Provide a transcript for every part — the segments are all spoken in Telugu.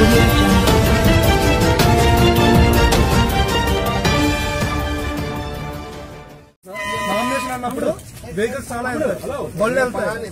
audio jungle. నామినేషన్ అన్నప్పుడు వెహికల్స్ చాలా వెళ్తాయి బళ్ళు వెళ్తాయి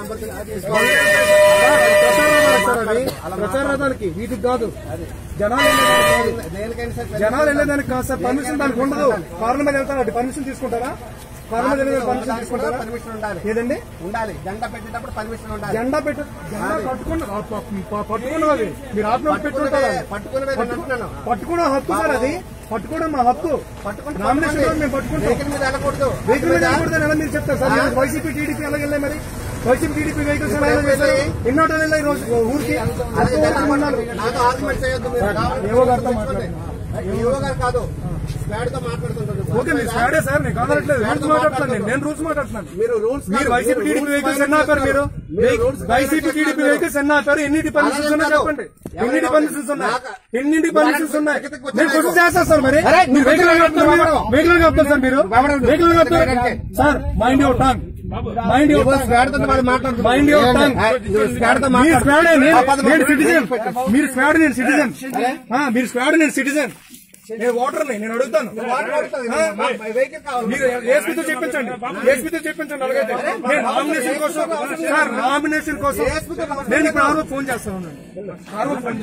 ప్రచార రథానికి వీటికి కాదు జనాలు వెళ్ళేదానికి కాదు. జనాలు వెళ్ళేదానికి కాదు సార్ పర్మిషన్ దానికి ఉండదు కారణం మీద వెళ్తారు పర్మిషన్ తీసుకుంటారా కారణం మీద వెళ్ళేదానికి పర్మిషన్ తీసుకుంటారా పర్మిషన్ ఉండాలి ఏదండి ఉండాలి జెండా పెట్టేటప్పుడు పర్మిషన్ ఉండాలి జెండా పెట్టు జెండా పట్టుకున్న పట్టుకున్నది మీరు ఆత్మ పెట్టుకుంటారా పట్టుకునే అంటున్నాను పట్టుకోవడం హక్కు సార్ అది పట్టుకోవడం మా హక్కు పట్టుకుంటే నామినేషన్ కూడా మేము పట్టుకుంటాం వెహికల్ మీద వెళ్ళకూడదు వెహికల్ మీద వెళ్ళకూడదని ఎలా మీరు చెప్తారు సార్ మీరు వైసీపీ టీడీపీ ఎలా వెళ్ళాయి మరి వైసీపీ టీడీపీ వెహికల్స్ ఎలా వెళ్ళాయి ఎన్ని ఆటోలు వెళ్ళాయి ఈ రోజు ఊరికి అది అంతవరకు జనాలు ఉండాలి. నాతో ఆర్గ్యుమెంట్ చేయొద్దు మీరు కావాలంటే ఏవో గారితో తెచ్చుకోండి. ఏవో గారు కాదు స్క్వాడ్ తో మాట్లాడుతుంటారు ఓకే మీరు స్టాడే సార్ నేను కాదనట్లేదు రూల్స్ మాట్లాడుతున్నాను నేను. నేను రూల్స్ మాట్లాడుతున్నాను మీరు రూల్స్ మీరు వైసీపీ టీడీపీ వెహికల్స్ ఎన్ని ఆపారు మీరు వైసీపీ టీడీపీ వెహికల్స్ ఎన్ని ఆపారు ఎన్ని పర్మిషన్స్ ఉన్నాయి చెప్పండి ఎన్ని పర్మిషన్స్ ఉన్నాయి ఎన్ని పర్మిషన్స్ ఉన్నాయి నేను క్వశ్చన్ చేస్తాను సార్ మరి మీరు వెహికల్ వెహికల్ చెప్తారు సార్ మీరు వెహికల్ చెప్తారు sir mind your tongue mind your squad తో వాళ్ళు మాట్లాడుతున్నారు మైండ్ యువర్ టంగ్ స్క్వాడ్ తో మీరు స్క్వాడ్ మాట్లాడుతున్నారు నేను సిటిజన్ మీరు స్క్వాడ్ నేను సిటిజన్ మీరు స్క్వాడ్ నేను సిటిజన్ నేను ఓటర్ని నేను అడుగుతాను వెహికల్ కావాలి మీరు ఏస్పీతో చెప్పించండి ఏస్పీతో చెప్పించండి అలాగైతే నేను నామినేషన్ కోసం సార్ నామినేషన్ కోసం నేను ఇప్పుడు ఆరో ఫోన్ చేస్తాను ఆరో ఫోన్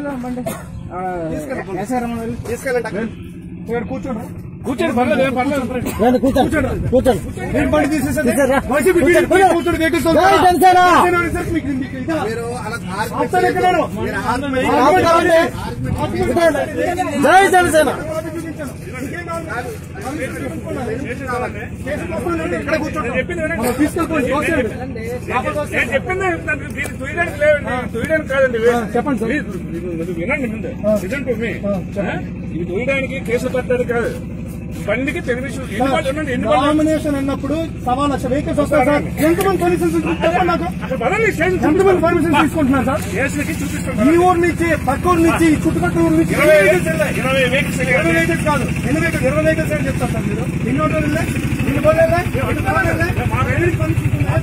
తీసుకెళ్ళండి ఇక్కడ కూర్చోండి కూర్చోండి పర్లేదు ఏం పర్లేదు కూర్చోండి కూర్చోండి నేను బండి తీసేసాను వైసీపీ టీడీపీ కూర్చోండి వెహికల్స్ జనసేన మీకు మీకు ఇదా? మీరు అలా ఆపుతాను ఇక్కడ నేను. మీరు ఆపుతానండి. జై జనసేన ఇక్కడ కూర్చోండి మనం తీసుకెళ్ళిపోండి చూసేయండి. నేను చెప్పిందే చెప్తాను. దీన్ని తొయ్యడానికి లేవండి. తొయ్యడానికి కాదండి ఇవి. చెప్పండి సార్. మీరు- మీరు వినండి ముందు Listen to me. ఆ? ఇవి తొయ్యడానికి కేసు పెట్టడానికి కాదు బండికి పెర్మిషన్ ఎన్ని వాళ్ళు ఉండండి ఎన్ని వాళ్ళు నామినేషన్ అన్నప్పుడు సవా లక్ష వెహికల్స్ వస్తాయి సార్ ఎంతమంది పర్మిషన్ చెప్పండి నాకు అక్కడ పదండి స్టేషన్ ఎంతమంది పర్మిషన్ తీసుకుంటున్నారు సార్ కేసులకి చూపిస్తాను ఈ ఊరు నుంచి పక్క ఊరు నుంచి ఈ చుట్టుపక్కల ఊరు నుంచి ఇరవై ఎన్ని వెహికల్స్ వెళ్ళాయి? ఇరవై వెహికల్స్ ఇరవై వెహికల్స్ కాదు ఎన్ని వెహికల్స్ ఇరవై వెహికల్స్ అని చెప్తారు సార్ మీరు ఎన్ని ఆటోలు వెళ్ళాయి ఎన్ని బళ్ళు వెళ్ళాయి ఎన్ని కార్లు వెళ్ళాయి ఎన్ని పర్మిషన్ ఉన్నాయి?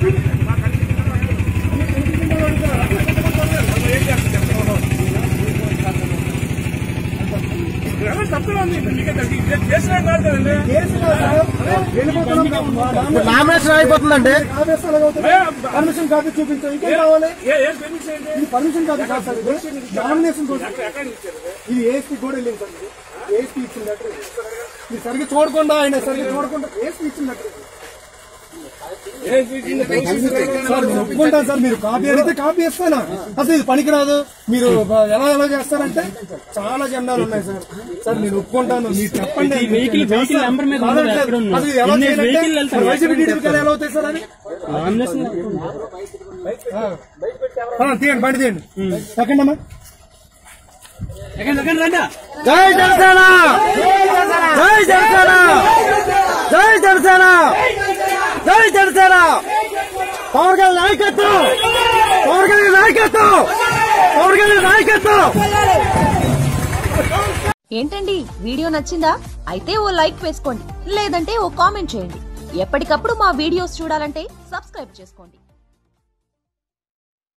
తప్పుగా ఉంది కేసులే కాదు కదండి కేసు కాదు సార్. వెళ్ళిపోతున్నాం కాబట్టి నామినేషన్ అయిపోతుందండి ఆవేశం ఎలాగవుతుంది? పర్మిషన్ కాపీ చూపించాం ఇంకేం కావాలి ఏ- ఏం పెర్మిషన్ ఏంటి ఇది పర్మిషన్ కాదు కాదు సార్ ఇది నామినేషన్ కోసం ఎక్కడ ఇచ్చారు ఇది ఏఎస్పీ కూడా వెళ్ళింది సార్ ఇది ఏఎస్పీ ఇచ్చిన లెటర్ ఇది. మీరు సరిగ్గా చూడకుండా ఆయన సరిగ్గా చూడకుండా ఏఎస్పీ ఇచ్చిన లెటర్ ఇది. సార్ నేను ఒప్పుకుంటాను సార్ మీరు కాపీ అడిగితే కాపీ ఇస్తానా అసలు ఇది పనికిరాదు మీరు ఎలా ఎలా చేస్తారంటే చాలా జెండాలు ఉన్నాయి సార్ సార్ నేను ఒప్పుకుంటాను మీరు చెప్పండి వెహికల్ వెహికల్ నెంబర్ మీద ఉంది, ఎక్కడ ఉంది? అసలు ఎలా ఎన్ని చేయాలంటే వెహికల్ వెళ్తాయి? మరి వైసీపీ టీడీపీకి ఎలా అవుతాయి సార్ అని నామినేషన్ ఆ, తీయండి బండి తీయండి సెకండ్ అమ్మా ఎక్కడ ఎక్కడ రండి జై జనసేన జై జనసేన జై జనసేన జై జనసేన పవన్ కళ్యాణ్ నాయకత్వం పవన్ కళ్యాణ్ నాయకత్వం పవన్ కళ్యాణ్ నాయకత్వం ఏంటండి వీడియో నచ్చిందా అయితే ఓ లైక్ వేసుకోండి లేదంటే ఓ కామెంట్ చేయండి ఎప్పటికప్పుడు మా వీడియోస్ చూడాలంటే సబ్స్క్రైబ్ చేసుకోండి